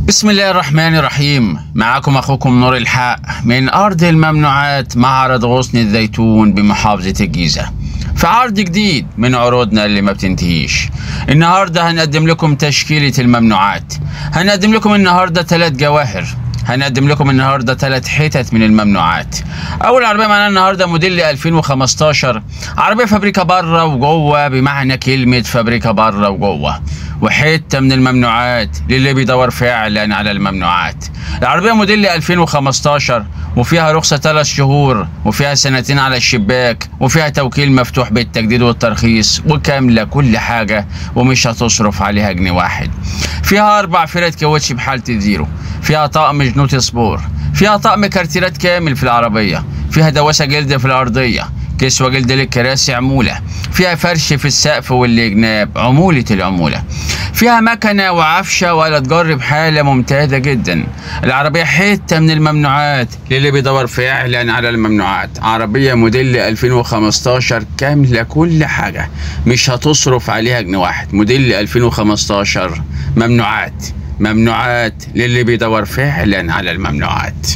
بسم الله الرحمن الرحيم معكم أخوكم نور الحق من أرض الممنوعات معرض غصن الزيتون بمحافظة الجيزة في عرض جديد من عروضنا اللي ما بتنتهيش النهاردة هنقدم لكم تشكيلة الممنوعات هنقدم لكم النهاردة ثلاث جواهر هنقدم لكم النهارده ثلاث حتت من الممنوعات. أول عربية معانا النهارده موديل 2015 عربية فابريكا بره وجوه بمعنى كلمة فابريكا بره وجوه. وحتة من الممنوعات للي بيدور فعلا على الممنوعات. العربية موديل 2015 وفيها رخصة ثلاث شهور وفيها سنتين على الشباك وفيها توكيل مفتوح بالتجديد والترخيص وكاملة كل حاجة ومش هتصرف عليها جنيه واحد. فيها أربع فرد كاوتش بحالة الزيرو. فيها طقم جنوت سبور فيها طقم كارتيرات كامل في العربية فيها دواسة جلد في الأرضية كسوة جلد للكراسي عمولة فيها فرش في السقف والجناب عمولة العمولة فيها مكنة وعفشة ولا تجرب حالة ممتازة جدا العربية حتة من الممنوعات للي بيدور فعلا على الممنوعات عربية موديل 2015 كاملة كل حاجة مش هتصرف عليها جنيه واحد موديل 2015 ممنوعات ممنوعات للي بيدور فعلا على الممنوعات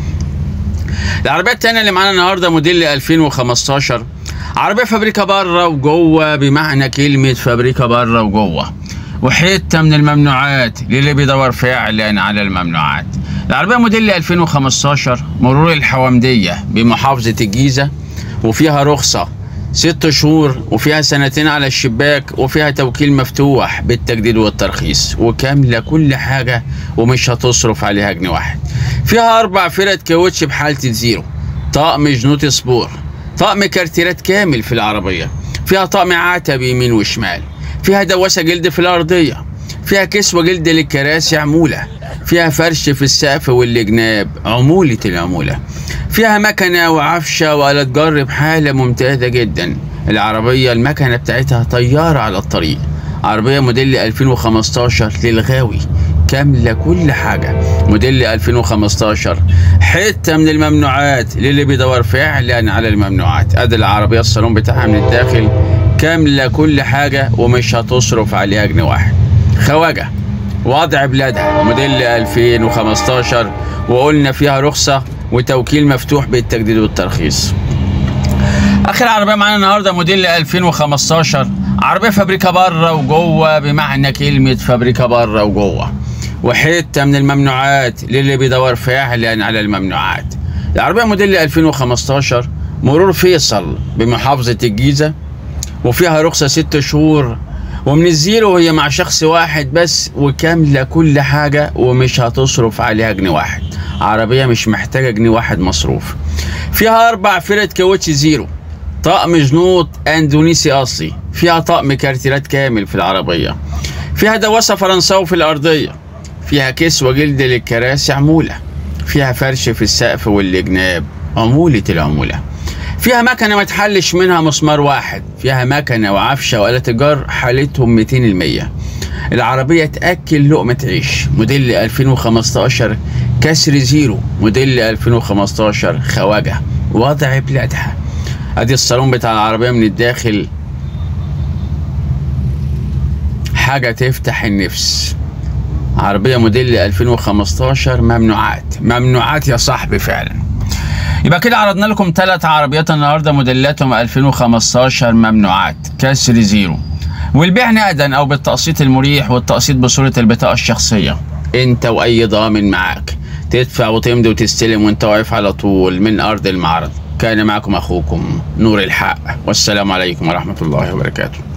العربية التانية اللي معانا النهاردة موديل 2015 عربية فابريكا بره وجوه بمعنى كلمة فابريكا بره وجوه وحتة من الممنوعات للي بيدور فعلا على الممنوعات العربية موديل 2015 مرور الحوامدية بمحافظة الجيزة وفيها رخصة ست شهور وفيها سنتين على الشباك وفيها توكيل مفتوح بالتجديد والترخيص وكاملة كل حاجة ومش هتصرف عليها جنيه واحد فيها أربع فرد كاوتش بحالة الزيرو طقم جنوت سبور طقم كارتيرات كامل في العربية فيها طقم عتب يمين وشمال فيها دواسة جلد في الأرضية فيها كسوة جلد للكراسي عمولة فيها فرش في السقف والجناب عمولة العمولة فيها مكنة وعفشة ولا تجرب حالة ممتازة جدا العربية المكنة بتاعتها طيارة على الطريق عربية موديل 2015 للغاوي كاملة كل حاجة موديل 2015 حتة من الممنوعات للي بيدور فعلا على الممنوعات ادي العربية الصالون بتاعها من الداخل كاملة كل حاجة ومش هتصرف عليها جنيه واحد خواجة وضع بلادها موديل 2015 وقلنا فيها رخصة وتوكيل مفتوح بالتجديد والترخيص اخر عربيه معانا النهارده موديل 2015 عربيه فابريكا بره وجوه بمعنى كلمه فابريكا بره وجوه وحته من الممنوعات للي بيدور فعلا على الممنوعات العربيه موديل 2015 مرور فيصل بمحافظه الجيزه وفيها رخصه ست شهور ومن الزيرو هي مع شخص واحد بس وكامله كل حاجه ومش هتصرف عليها جنيه واحد عربيه مش محتاجه جنيه واحد مصروف فيها اربع فرد كاوتش زيرو طقم جنوط اندونيسي اصلي فيها طقم كارتيرات كامل في العربيه فيها دواسه فرنساوي في الارضيه فيها كسوه جلد للكراسي عموله فيها فرش في السقف والجناب عموله العموله فيها مكنه ما تحلش منها مسمار واحد فيها مكنه وعفشه وآلة جر حالتهم 200% العربيه تاكل لقمه عيش موديل 2015 كسر زيرو موديل 2015 خواجه وضع بلادها ادي الصالون بتاع العربيه من الداخل حاجه تفتح النفس عربيه موديل 2015 ممنوعات ممنوعات يا صاحبي فعلا يبقى كده عرضنا لكم ثلاث عربيات النهارده موديلاتهم 2015 ممنوعات كسر زيرو والبيع نقدا او بالتقسيط المريح والتقسيط بصوره البطاقه الشخصيه انت واي ضامن معاك تدفع وتمضي وتستلم وانت واقف على طول من ارض المعرض كان معكم اخوكم نور الحق والسلام عليكم ورحمه الله وبركاته